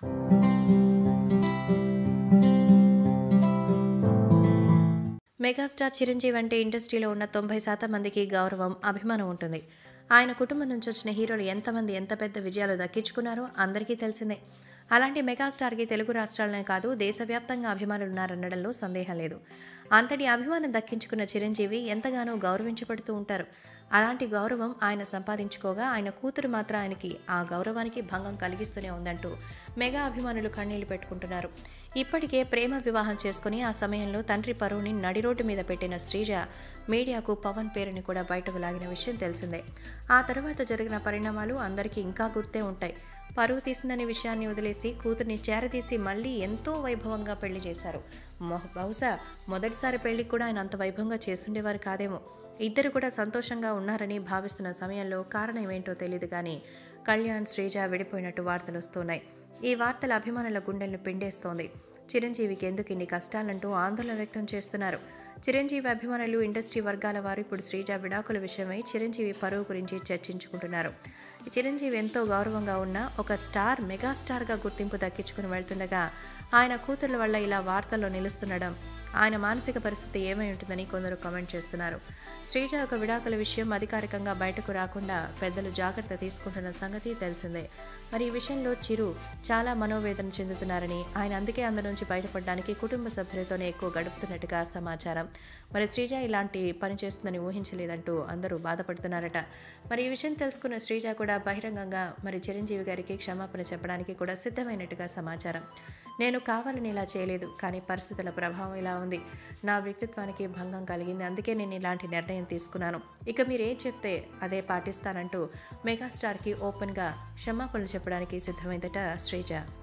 megastar Chiranjeevi అంటే ఇండస్ట్రీలో ఉన్న తొంభై శాతం మందికి గౌరవం అభిమానం ఉంటుంది ఆయన కుటుంబం నుంచి వచ్చిన హీరోలు ఎంతమంది ఎంత పెద్ద విజయాలు దక్కించుకున్నారో అందరికీ తెలిసిందే అలాంటి మెగాస్టార్కి తెలుగు రాష్ట్రాలనే కాదు దేశవ్యాప్తంగా అభిమానులు ఉన్నారనడంలో సందేహం లేదు అంతటి అభిమానం దక్కించుకున్న చిరంజీవి ఎంతగానో గౌరవించబడుతూ ఉంటారు అలాంటి గౌరవం ఆయన సంపాదించుకోగా ఆయన కూతురు మాత్రం ఆయనకి ఆ గౌరవానికి భంగం కలిగిస్తూనే ఉందంటూ మెగా అభిమానులు కన్నీళ్లు పెట్టుకుంటున్నారు ఇప్పటికే ప్రేమ వివాహం చేసుకుని ఆ సమయంలో తండ్రి పరువుని నడి రోడ్డు మీద పెట్టిన శ్రీజ మీడియాకు పవన్ పేరుని కూడా బయటకు లాగిన విషయం తెలిసిందే ఆ తర్వాత జరిగిన పరిణామాలు అందరికీ ఇంకా గుర్తే ఉంటాయి పరువు తీసిందనే విషయాన్ని వదిలేసి కూతుర్ని చేరదీసి మళ్ళీ ఎంతో వైభవంగా పెళ్లి చేశారు మొ- బహుశా మొదటిసారి పెళ్లికి కూడా ఆయన అంత వైభవంగా చేసుండేవారు కాదేమో ఇద్దరు కూడా సంతోషంగా ఉన్నారని భావిస్తున్న సమయంలో కారణం ఏంటో తెలియదు కానీ కళ్యాణ్ శ్రీజ విడిపోయినట్టు వార్తలు వస్తున్నాయి ఈ వార్తల అభిమానుల గుండెలను పిండేస్తోంది చిరంజీవికి ఎందుకు ఇన్ని కష్టాలంటూ ఆందోళన వ్యక్తం చేస్తున్నారు చిరంజీవి అభిమానులు ఇండస్ట్రీ వర్గాల వారు ఇప్పుడు శ్రీజ విడాకుల విషయమై చిరంజీవి పరువు గురించి చర్చించుకుంటున్నారు చిరంజీవి ఎంతో గౌరవంగా ఉన్న ఒక స్టార్ మెగాస్టార్గా గుర్తింపు దక్కించుకుని వెళ్తుండగా ఆయన కూతుర్ల వల్ల ఇలా వార్తల్లో నిలుస్తుండడం ఆయన మానసిక పరిస్థితి ఏమై ఉంటుందని కొందరు కామెంట్ చేస్తున్నారు శ్రీజ ఒక విడాకుల విషయం అధికారికంగా బయటకు రాకుండా పెద్దలు జాగ్రత్త తీసుకుంటున్న సంగతి తెలిసిందే మరి ఈ విషయంలో చిరు చాలా మనోవేదన చెందుతున్నారని ఆయన అందుకే అందు నుంచి బయటపడడానికి కుటుంబ సభ్యులతోనే ఎక్కువ గడుపుతున్నట్టుగా సమాచారం మరి శ్రీజ ఇలాంటి పని చేస్తుందని ఊహించలేదంటూ అందరూ బాధపడుతున్నారట మరి ఈ విషయం తెలుసుకున్న శ్రీజ కూడా బహిరంగంగా మరి చిరంజీవి గారికి క్షమాపణ చెప్పడానికి కూడా సిద్ధమైనట్టుగా సమాచారం నేను కావాలని ఇలా చేయలేదు కానీ పరిస్థితుల ప్రభావం ఇలా ఉంది నా వ్యక్తిత్వానికి భంగం కలిగింది అందుకే నేను ఇలాంటి నిర్ణయం తీసుకున్నాను ఇక మీరు ఏం చెప్తే అదే పాటిస్తానంటూ మెగాస్టార్కి ఓపెన్గా క్షమాపణలు చెప్పడానికి సిద్ధమైందట శ్రీజ